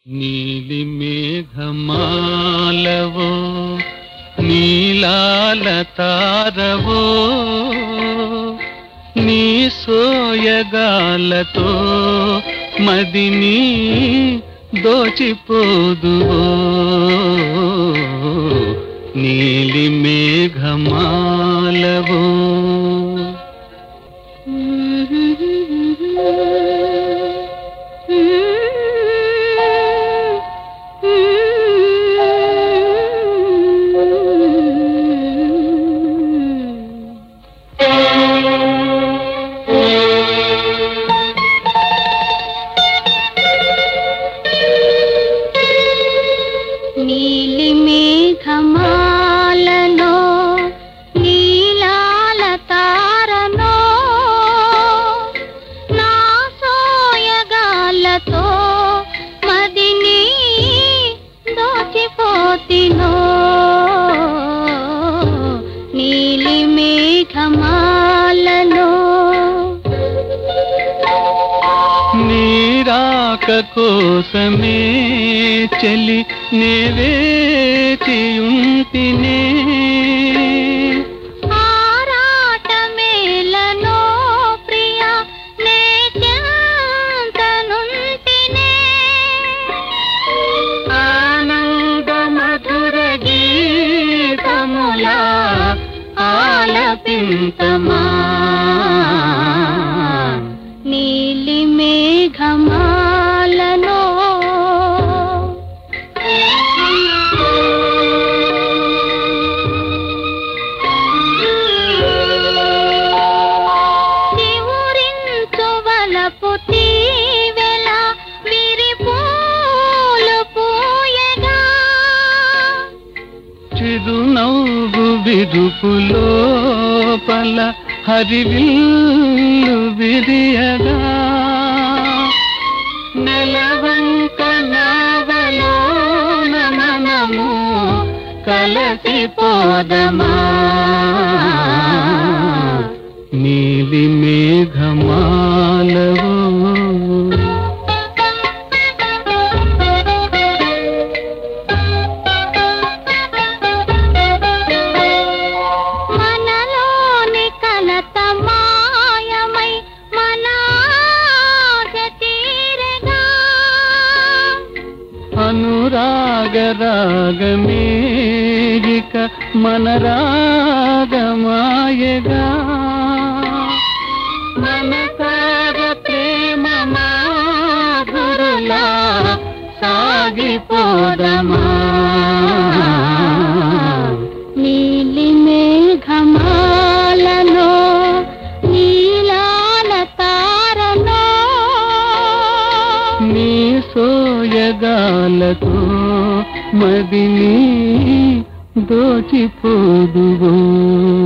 నీలి మేఘమాలవో నీలాల తారవో నీ సోయగాలతో మదిని దోచిపోదువో నీలి మేఘమాలవో నీలి మేఘమాలలో నీలాల తారనో నా సోయగాలతో మదిని దోచిపోతినో నీలి మేఘమాలలో నీరాక కోసమే చెలి నేవేచియుంటినే ఆరాటమేలనో ప్రియ నే చెంతనుంటినే ఆనంద మధుర గీతముల ఆలపింతమా నీలి మేఘమాలలో శివురించు వలపు తీవెల విరిపూలు పూయగా చిరునవ్వు విరుపులోపల హరివిల్లు విరియగా నెలవంక నావలో నమనము కలసిపోదమా నీలి మేఘమాలవో మనలోని కలత మాయమై మన ఆశ తీరగా అనురాగ రాగమేగిక మన రాగమాయగా మనసాగ ప్రేమ మాధురులా సాగిపోదమా నీలి మేఘమాలలో నీలాల తారలో నీ సోయగాలతో మదిని దోచిపోదువో